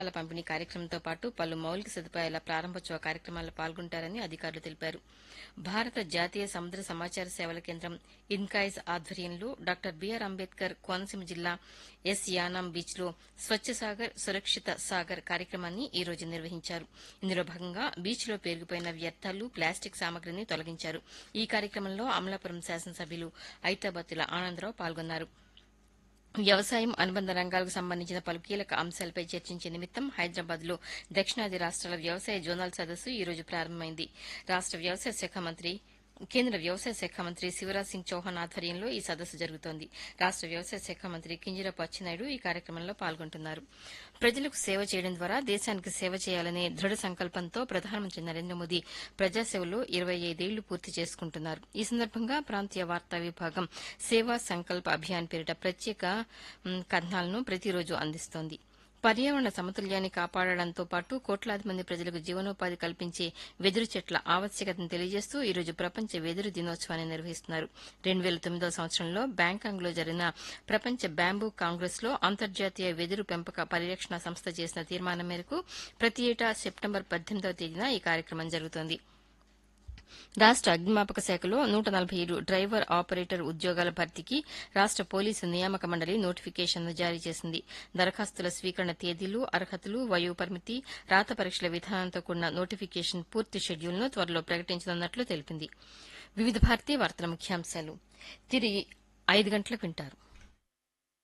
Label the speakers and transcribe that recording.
Speaker 1: ల పంపిణీ కార్యక్రమంతో పాటు పలు మౌలిక సదుపాయాల ప్రారంభోత్సవ కార్యక్రమాల్లో పాల్గొంటారని అధికారులు తెలిపారు భారత జాతీయ సముద్ర సమాచార సేవల కేంద్రం ఇన్కాయిస్ ఆధ్వర్యంలో డాక్టర్ బీఆర్ అంబేద్కర్ కోనసీమ జిల్లా ఎస్ యానాం బీచ్ లో స్వచ్ఛ సాగర్ సురక్షిత సాగర్ కార్యక్రమాన్ని ఈ రోజు నిర్వహించారు ఇందులో భాగంగా బీచ్ లో పేరుకుపోయిన వ్యర్థాలు ప్లాస్టిక్ సామగ్రిని తొలగించారు ఈ కార్యక్రమంలో అమలాపురం శాసనసభ్యులు ఐతాబత్తుల ఆనందరావు పాల్గొన్నారు వ్యవసాయం అనుబంధ రంగాలకు సంబంధించిన పలు కీలక అంశాలపై చర్చించే నిమిత్తం హైదరాబాద్ లో దక్షిణాది రాష్ట్రాల వ్యవసాయ జోనల్ సదస్సు ఈ రోజు ప్రారంభమైంది రాష్ట వ్యవసాయ శాఖ మంత్రి కేంద్ర వ్యవసాయ శాఖ మంత్రి శివరాజ్ సింగ్ చౌహాన్ ఆధ్వర్యంలో ఈ సదస్సు జరుగుతోంది రాష్ట వ్యవసాయ శాఖ మంత్రి కింజరపు అచ్చెన్నాయుడు ఈ కార్యక్రమంలో పాల్గొంటున్నారు ప్రజలకు సేవ చేయడం ద్వారా దేశానికి సేవ చేయాలనే దృఢ సంకల్పంతో ప్రధానమంత్రి నరేంద్ర మోదీ ప్రజాసేవలో ఇరవై ఐదేళ్లు పూర్తి చేసుకుంటున్నారు ఈ సందర్భంగా ప్రాంతీయ వార్తా విభాగం సేవా సంకల్ప అభియాన్ పేరిట ప్రత్యేక మ్, కథనాలను ప్రతిరోజు అందిస్తోంది పర్యావరణ సమతుల్యాన్ని కాపాడడంతో పాటు కోట్లాది మంది ప్రజలకు జీవనోపాధి కల్పించే వెదురు చెట్ల ఆవశ్యకతను తెలియజేస్తూ ఈ రోజు ప్రపంచ వెదురు దినోత్సవాన్ని నిర్వహిస్తున్నారు రెండు వేల తొమ్మిదో సంవత్సరంలో బ్యాంకాంగ్ లో జరిగిన ప్రపంచ బ్యాంబూ కాంగ్రెస్ లో అంతర్జాతీయ వెదురు పెంపక పరిరక్షణ సంస్థ చేసిన తీర్మానం మేరకు ప్రతి ఏటా సెప్టెంబర్ పద్దెనిమిదవ తేదీన ఈ కార్యక్రమం జరుగుతోంది రాష్ట అగ్నిమాపక శాఖలో నూట నలభై ఏడు డ్రైవర్ ఆపరేటర్ ఉద్యోగాల భర్తీకి రాష్ట పోలీసు నియామక మండలి నోటిఫికేషన్ను జారీ చేసింది దరఖాస్తుల స్వీకరణ తేదీలు అర్హతలు వయోపరిమితి రాత పరీక్షల విధానంతో కూడిన నోటిఫికేషన్ పూర్తి షెడ్యూల్ను త్వరలో ప్రకటించనున్నట్లు తెలిపింది వివిధ భారతీయ వార్తల ముఖ్యాంశాలు తిరిగి ఐదు గంటలకు వింటారు